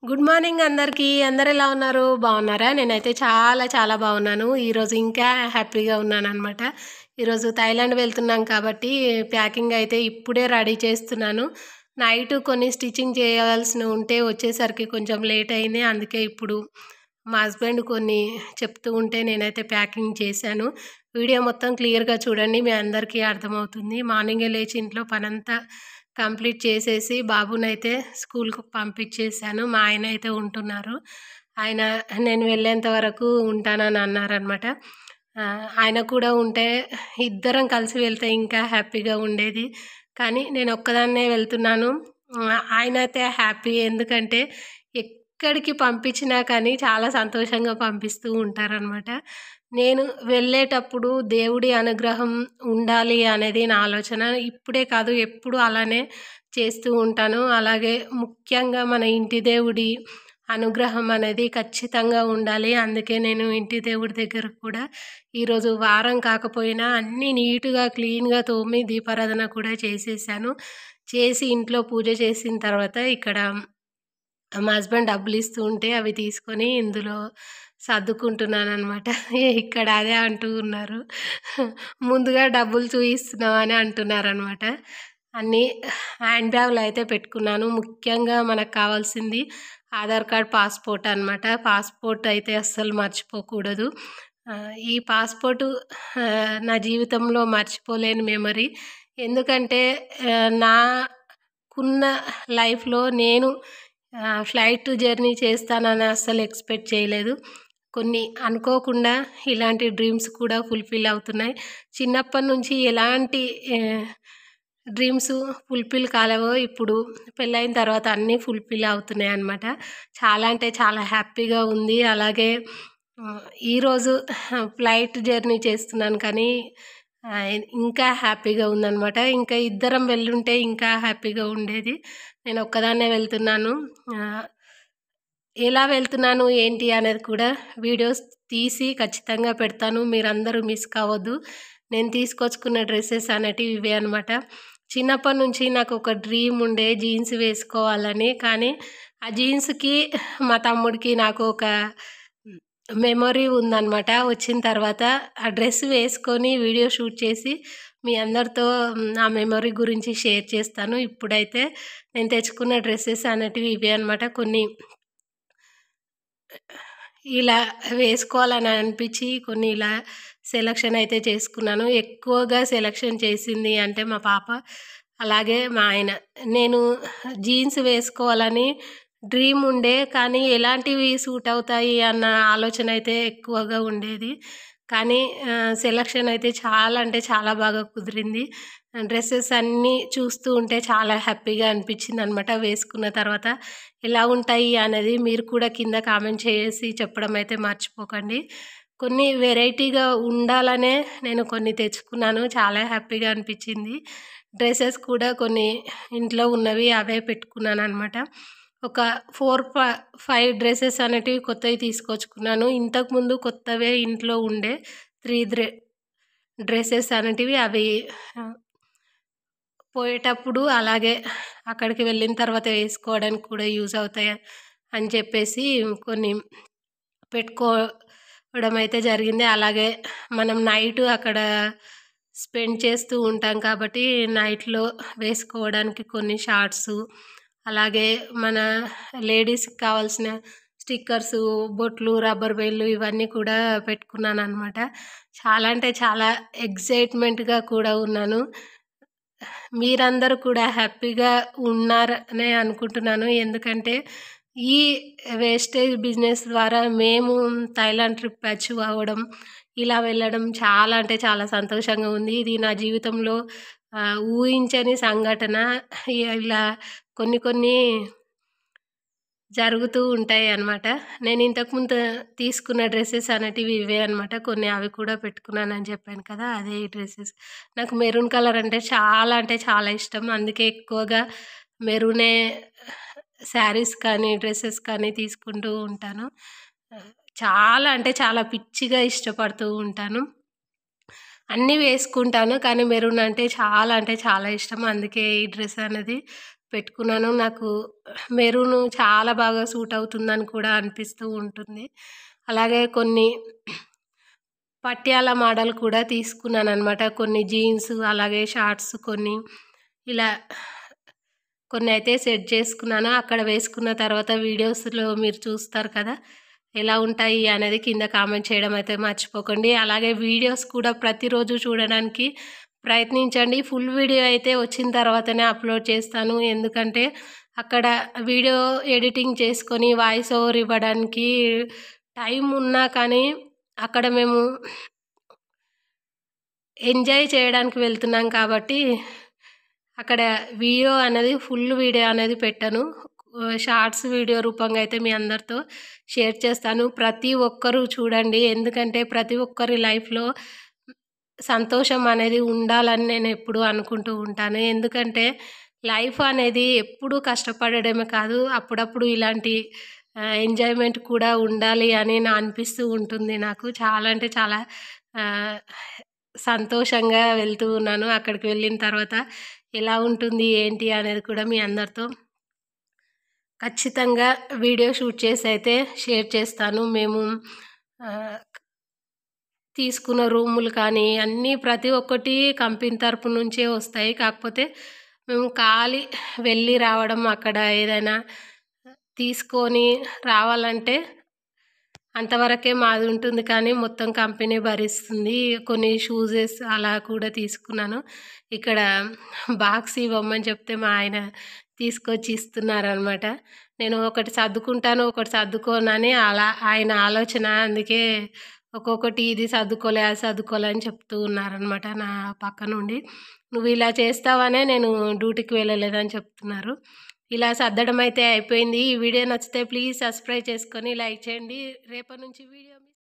good morning అందరికీ అందరు ఎలా ఉన్నారు బాగున్నారా నేనైతే చాలా చాలా బాగున్నాను ఈరోజు ఇంకా హ్యాపీగా ఉన్నాను అనమాట ఈరోజు థైలాండ్ వెళ్తున్నాం కాబట్టి ప్యాకింగ్ అయితే ఇప్పుడే రెడీ చేస్తున్నాను నైట్ కొన్ని స్టిచ్చింగ్ చేయాల్సి ఉంటే వచ్చేసరికి కొంచెం లేట్ అయింది అందుకే ఇప్పుడు మా హస్బెండ్ కొన్ని చెప్తూ ఉంటే నేనైతే ప్యాకింగ్ చేశాను వీడియో మొత్తం క్లియర్గా చూడండి మీ అందరికీ అర్థమవుతుంది మార్నింగే లేచి ఇంట్లో పనంతా కంప్లీట్ చేసేసి బాబునైతే స్కూల్కి పంపించేశాను మా ఆయన అయితే ఉంటున్నారు ఆయన నేను వెళ్ళేంత వరకు ఉంటానని అన్నారనమాట ఆయన కూడా ఉంటే ఇద్దరం కలిసి వెళ్తే ఇంకా హ్యాపీగా ఉండేది కానీ నేను ఒక్కదాన్నే వెళ్తున్నాను ఆయన అయితే హ్యాపీ ఎందుకంటే ఎక్కడికి పంపించినా కానీ చాలా సంతోషంగా పంపిస్తూ ఉంటారనమాట నేను వెళ్ళేటప్పుడు దేవుడి అనుగ్రహం ఉండాలి అనేది నా ఆలోచన ఇప్పుడే కాదు ఎప్పుడు అలానే చేస్తూ ఉంటాను అలాగే ముఖ్యంగా మన ఇంటి దేవుడి అనుగ్రహం అనేది ఖచ్చితంగా ఉండాలి అందుకే నేను ఇంటి దేవుడి దగ్గర కూడా ఈరోజు వారం కాకపోయినా అన్నీ నీట్గా క్లీన్గా తోమి దీపారాధన కూడా చేసేసాను చేసి ఇంట్లో పూజ చేసిన తర్వాత ఇక్కడ మా హస్బెండ్ డబ్బులు ఇస్తూ ఉంటే అవి తీసుకొని ఇందులో సర్దుకుంటున్నాను అనమాట ఇక్కడ అదే అంటూ ఉన్నారు ముందుగా డబ్బులు చూపిస్తున్నామని అంటున్నారు అనమాట అన్నీ హ్యాండ్ బ్యాగ్లో అయితే పెట్టుకున్నాను ముఖ్యంగా మనకు కావాల్సింది ఆధార్ కార్డ్ పాస్పోర్ట్ అనమాట పాస్పోర్ట్ అయితే అస్సలు మర్చిపోకూడదు ఈ పాస్పోర్టు నా జీవితంలో మర్చిపోలేని మెమరీ ఎందుకంటే నాకున్న లైఫ్లో నేను ఫ్లైట్ జర్నీ చేస్తానని అస్సలు ఎక్స్పెక్ట్ చేయలేదు కొన్ని అనుకోకుండా ఇలాంటి డ్రీమ్స్ కూడా ఫుల్ఫిల్ అవుతున్నాయి చిన్నప్పటి నుంచి ఎలాంటి డ్రీమ్స్ ఫుల్ఫిల్ కాలేవో ఇప్పుడు పెళ్ళైన తర్వాత అన్నీ ఫుల్ఫిల్ అవుతున్నాయి అన్నమాట చాలా అంటే చాలా హ్యాపీగా ఉంది అలాగే ఈరోజు ఫ్లైట్ జర్నీ చేస్తున్నాను కానీ ఇంకా హ్యాపీగా ఉందన్నమాట ఇంకా ఇద్దరం వెళ్ళుంటే ఇంకా హ్యాపీగా ఉండేది నేను ఒక్కదాన్నే వెళ్తున్నాను ఎలా వెళ్తున్నాను ఏంటి అనేది కూడా వీడియోస్ తీసి ఖచ్చితంగా పెడతాను మీరందరూ మిస్ కావద్దు నేను తీసుకొచ్చుకున్న డ్రెస్సెస్ అనేటివి ఇవే అనమాట చిన్నప్పటి నుంచి నాకు ఒక డ్రీమ్ ఉండే జీన్స్ వేసుకోవాలని కానీ ఆ జీన్స్కి మా తమ్ముడికి నాకు ఒక మెమొరీ ఉందన్నమాట వచ్చిన తర్వాత ఆ డ్రెస్ వేసుకొని వీడియో షూట్ చేసి మీ అందరితో ఆ మెమొరీ గురించి షేర్ చేస్తాను ఇప్పుడైతే నేను తెచ్చుకున్న డ్రెస్సెస్ అనేటివి ఇవే అనమాట కొన్ని ఇలా వేసుకోవాలని అనిపించి కొన్ని ఇలా సెలక్షన్ అయితే చేసుకున్నాను ఎక్కువగా సెలక్షన్ చేసింది అంటే మా పాప అలాగే మా ఆయన నేను జీన్స్ వేసుకోవాలని డ్రీమ్ ఉండే కానీ ఎలాంటివి సూట్ అవుతాయి అన్న ఆలోచన అయితే ఎక్కువగా ఉండేది కానీ సెలక్షన్ అయితే చాలా అంటే చాలా బాగా కుదిరింది డ్రెస్సెస్ అన్నీ చూస్తూ ఉంటే చాలా హ్యాపీగా అనిపించింది అనమాట వేసుకున్న తర్వాత ఎలా ఉంటాయి అనేది మీరు కూడా కింద కామెంట్ చేసి చెప్పడం అయితే మర్చిపోకండి కొన్ని వెరైటీగా ఉండాలనే నేను కొన్ని తెచ్చుకున్నాను చాలా హ్యాపీగా అనిపించింది డ్రెస్సెస్ కూడా కొన్ని ఇంట్లో ఉన్నవి అవే పెట్టుకున్నాను అనమాట ఒక ఫోర్ ఫైవ్ డ్రెస్సెస్ అనేటివి కొత్తవి తీసుకొచ్చుకున్నాను ఇంతకుముందు కొత్తవే ఇంట్లో ఉండే త్రీ డ్రె డ్రెస్సెస్ అనేటివి అవి పోయేటప్పుడు అలాగే అక్కడికి వెళ్ళిన తర్వాత వేసుకోవడానికి కూడా యూజ్ అవుతాయి అని చెప్పేసి కొన్ని పెట్టుకోవడం అయితే జరిగింది అలాగే మనం నైట్ అక్కడ స్పెండ్ చేస్తూ ఉంటాం కాబట్టి నైట్లో వేసుకోవడానికి కొన్ని షార్ట్స్ అలాగే మన లేడీస్కి కావాల్సిన స్టిక్కర్స్ బొట్లు రబ్బర్ బెల్లు ఇవన్నీ కూడా పెట్టుకున్నాను అనమాట చాలా అంటే చాలా ఎగ్జైట్మెంట్గా కూడా ఉన్నాను మీరందరూ కూడా హ్యాపీగా ఉన్నారనే అనుకుంటున్నాను ఎందుకంటే ఈ వేస్టేజ్ బిజినెస్ ద్వారా మేము థైలాండ్ ట్రిప్ అచీవ్ అవ్వడం ఇలా వెళ్ళడం చాలా అంటే చాలా సంతోషంగా ఉంది ఇది నా జీవితంలో ఊహించని సంఘటన ఇలా కొన్ని కొన్ని జరుగుతూ ఉంటాయి అన్నమాట నేను ఇంతకుముందు తీసుకున్న డ్రెస్సెస్ అనేటివి ఇవే అనమాట కొన్ని అవి కూడా పెట్టుకున్నానని చెప్పాను కదా అదే ఈ డ్రెస్సెస్ నాకు మెరూన్ కలర్ అంటే చాలా అంటే చాలా ఇష్టం అందుకే ఎక్కువగా మెరూనే శారీస్ కానీ డ్రెస్సెస్ కానీ తీసుకుంటూ ఉంటాను చాలా అంటే చాలా పిచ్చిగా ఇష్టపడుతూ ఉంటాను అన్నీ వేసుకుంటాను కానీ మెరూన్ అంటే చాలా అంటే చాలా ఇష్టం అందుకే ఈ డ్రెస్ అనేది పెట్టుకున్నాను నాకు మెరూన్ చాలా బాగా సూట్ అవుతుందని కూడా అనిపిస్తూ ఉంటుంది అలాగే కొన్ని పట్యాల మోడల్ కూడా తీసుకున్నాను అనమాట కొన్ని జీన్స్ అలాగే షార్ట్స్ కొన్ని ఇలా కొన్ని అయితే సెట్ చేసుకున్నాను అక్కడ వేసుకున్న తర్వాత వీడియోస్లో మీరు చూస్తారు కదా ఎలా ఉంటాయి అనేది కింద కామెంట్ చేయడం అయితే మర్చిపోకండి అలాగే వీడియోస్ కూడా ప్రతిరోజు చూడడానికి ప్రయత్నించండి ఫుల్ వీడియో అయితే వచ్చిన తర్వాతనే అప్లోడ్ చేస్తాను ఎందుకంటే అక్కడ వీడియో ఎడిటింగ్ చేసుకొని వాయిస్ ఓవర్ ఇవ్వడానికి టైం ఉన్నా కానీ అక్కడ మేము ఎంజాయ్ చేయడానికి వెళ్తున్నాం కాబట్టి అక్కడ వీడియో అనేది ఫుల్ వీడియో అనేది పెట్టాను షార్ట్స్ వీడియో రూపంగా అయితే మీ అందరితో షేర్ చేస్తాను ప్రతి ఒక్కరూ చూడండి ఎందుకంటే ప్రతి ఒక్కరి లైఫ్లో సంతోషం అనేది ఉండాలని నేను ఎప్పుడు అనుకుంటూ ఉంటాను ఎందుకంటే లైఫ్ అనేది ఎప్పుడూ కష్టపడడమే కాదు అప్పుడప్పుడు ఇలాంటి ఎంజాయ్మెంట్ కూడా ఉండాలి అని నా అనిపిస్తూ ఉంటుంది నాకు చాలా అంటే చాలా సంతోషంగా వెళ్తూ ఉన్నాను అక్కడికి వెళ్ళిన తర్వాత ఎలా ఉంటుంది ఏంటి అనేది కూడా మీ అందరితో ఖచ్చితంగా వీడియో షూట్ చేసి అయితే షేర్ చేస్తాను మేము తీసుకున్న రూములు కానీ అన్నీ ప్రతి ఒక్కటి కంపెనీ తరపు నుంచే వస్తాయి కాకపోతే మేము ఖాళీ వెళ్ళి రావడం అక్కడ ఏదైనా తీసుకొని రావాలంటే అంతవరకే మాది ఉంటుంది కానీ మొత్తం కంపెనీ భరిస్తుంది కొన్ని షూజెస్ అలా కూడా తీసుకున్నాను ఇక్కడ బాక్స్ ఇవ్వమని చెప్తే మా ఆయన తీసుకొచ్చి ఇస్తున్నారనమాట నేను ఒకటి సర్దుకుంటాను ఒకటి సర్దుకోనని అలా ఆయన ఆలోచన అందుకే ఒక్కొక్కటి ఇది సర్దుకోలే అది సర్దుకోలే అని చెప్తూ ఉన్నారనమాట నా పక్క నుండి నువ్వు ఇలా చేస్తావనే నేను డ్యూటీకి వెళ్ళలేదని చెప్తున్నారు ఇలా సర్దడం అయితే అయిపోయింది ఈ వీడియో నచ్చితే ప్లీజ్ సబ్స్క్రైబ్ చేసుకొని లైక్ చేయండి రేపటి నుంచి వీడియో